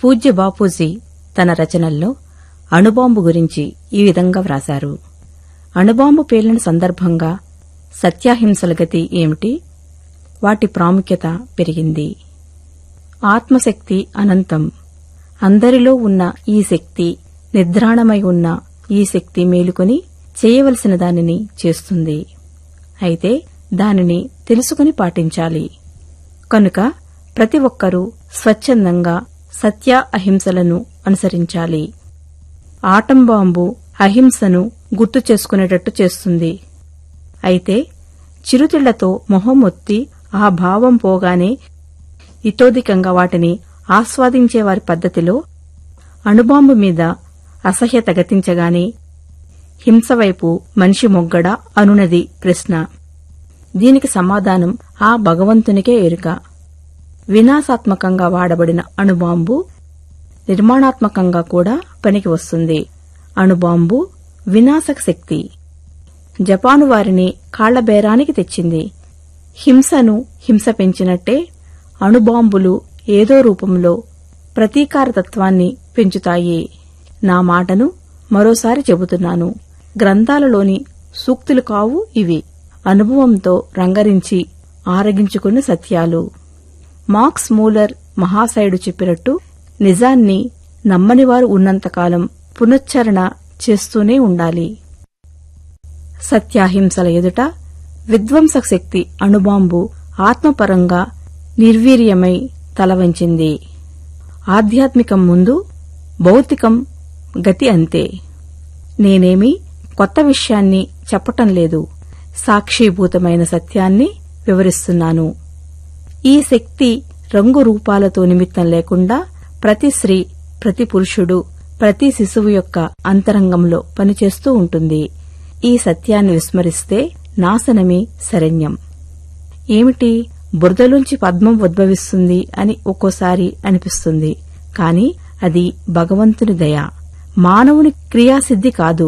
పూజ్య బాపూజీ తన రచనల్లో అణుబాంబు గురించి ఈ విధంగా వ్రాశారు అణుబాంబు పేలిన సందర్భంగా సత్యాహింసల గతి ఏమిటి వాటి ప్రాముఖ్యత పెరిగింది ఆత్మశక్తి అనంతం అందరిలో ఉన్న ఈ శక్తి నిద్రాణమై ఉన్న ఈ శక్తి మేలుకొని చేయవలసిన దానిని చేస్తుంది అయితే దానిని తెలుసుకుని పాటించాలి కనుక ప్రతి ఒక్కరూ స్వచ్ఛందంగా సత్య అహింసలను అనుసరించాలి ఆటం బాంబు అహింసను గుర్తు చేసుకునేటట్టు చేస్తుంది అయితే చిరుతిళ్లతో మొహమొత్తి ఆ భావం పోగానే ఇతోధికంగా వాటిని ఆస్వాదించే వారి పద్ధతిలో అణుబాంబు మీద అసహ్యత గతించగానే హింస వైపు మనిషి మొగ్గడా అనునది ప్రశ్న దీనికి సమాధానం ఆ భగవంతునికే ఎరుక వినాశాత్మకంగా వాడబడిన అణుబాంబు నిర్మాణాత్మకంగా కూడా పనికి వస్తుంది అణుబాంబు వినాశక శక్తి జపాను వారిని కాళ్లబేరానికి తెచ్చింది హింసను హింస పెంచినట్టే అణుబాంబులు ఏదో రూపంలో ప్రతీకారతత్వాన్ని పెంచుతాయి నా మాటను మరోసారి చెబుతున్నాను గ్రంథాలలోని సూక్తులు కావు ఇవి అనుభవంతో రంగరించి ఆరగించుకున్న సత్యాలు మార్క్స్ మూలర్ మహాశయుడు చెప్పినట్టు నిజాన్ని నమ్మనివారు ఉన్నంతకాలం పునశ్చరణ చేస్తూనే ఉండాలి సత్యాహింసల ఎదుట విధ్వంసక శక్తి అణుబాంబు ఆత్మపరంగా నిర్వీర్యమై తలవంచింది ఆధ్యాత్మికం ముందు భౌతికం గతి అంతే నేనేమి కొత్త విషయాన్ని చెప్పటం లేదు సాక్షీభూతమైన సత్యాన్ని వివరిస్తున్నాను ఈ శక్తి రంగు రూపాలతో నిమిత్తం లేకుండా ప్రతి స్త్రీ ప్రతి పురుషుడు ప్రతి శిశువు యొక్క అంతరంగంలో పనిచేస్తూ ఉంటుంది ఈ సత్యాన్ని విస్మరిస్తే నాశనమే శరణ్యం ఏమిటి బురదలోంచి పద్మం ఉద్భవిస్తుంది అని ఒక్కోసారి అనిపిస్తుంది కాని అది భగవంతుని దయ మానవుని క్రియాసిద్ధి కాదు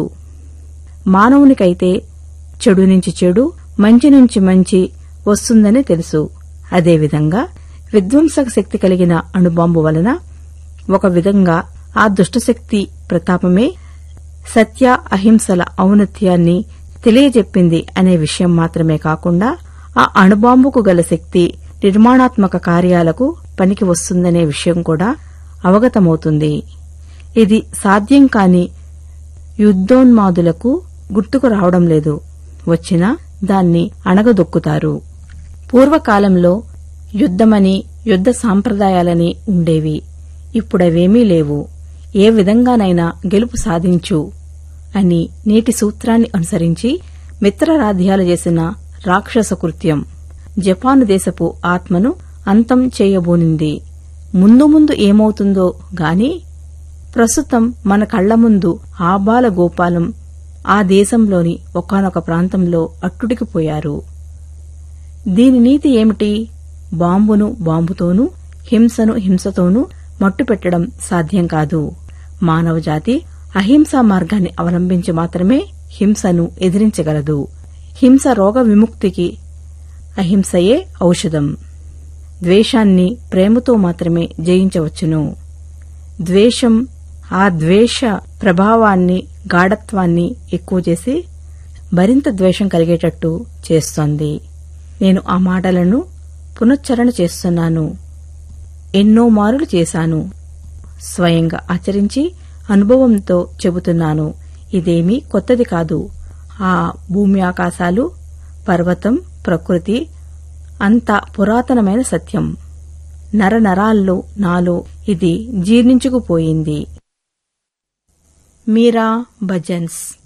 మానవునికైతే చెడు నుంచి చెడు మంచి నుంచి మంచి వస్తుందని తెలుసు అదేవిధంగా విధ్వంసక శక్తి కలిగిన అణుబాంబు వలన ఒక విధంగా ఆ దుష్టశక్తి ప్రతాపమే సత్య అహింసల ఔన్నత్యాన్ని తెలియజెప్పింది అనే విషయం మాత్రమే కాకుండా ఆ అణుబాంబుకు గల శక్తి నిర్మాణాత్మక కార్యాలకు పనికి వస్తుందనే విషయం కూడా అవగతమవుతుంది ఇది సాధ్యం కాని యుద్ధోన్మాదులకు గుర్తుకు రావడం లేదు వచ్చినా దాన్ని అణగదొక్కుతారు పూర్వకాలంలో యుద్ధమని యుద్ధ సాంప్రదాయాలని ఉండేవి ఇప్పుడవేమీ లేవు ఏ విధంగానైనా గెలుపు సాధించు అని నేటి సూత్రాన్ని అనుసరించి మిత్రరాధ్యాలు చేసిన రాక్షస కృత్యం జపాను దేశపు ఆత్మను అంతం చేయబోనింది ముందు ముందు ఏమవుతుందో గాని ప్రస్తుతం మన కళ్ల ముందు ఆబాల గోపాలం ఆ దేశంలోని ఒకానొక ప్రాంతంలో అట్టుడికిపోయారు దీని నీతి ఏమిటి బాంబును బాంబుతోనూ హింసను హింసతోనూ మట్టుపెట్టడం సాధ్యం కాదు మానవజాతి అహింసా మార్గాన్ని అవలంబించి మాత్రమే హింసను ఎదిరించగలదు హింస రోగ విముక్తికి అహింసయే ఔషధం ద్వేషాన్ని ప్రేమతో మాత్రమే జయించవచ్చును ద్వేషం ఆ ద్వేష ప్రభావాన్ని గాఢత్వాన్ని ఎక్కువ చేసి మరింత ద్వేషం కలిగేటట్టు చేస్తోంది నేను ఆ మాటలను పునశ్చరణ చేస్తున్నాను ఎన్నో మారులు చేశాను స్వయంగా ఆచరించి అనుభవంతో చెబుతున్నాను ఇదేమీ కొత్తది కాదు ఆ భూమి ఆకాశాలు పర్వతం ప్రకృతి అంత పురాతనమైన సత్యం నరనరాల్లో నాలో ఇది జీర్ణించుకుపోయింది మీరా భజన్స్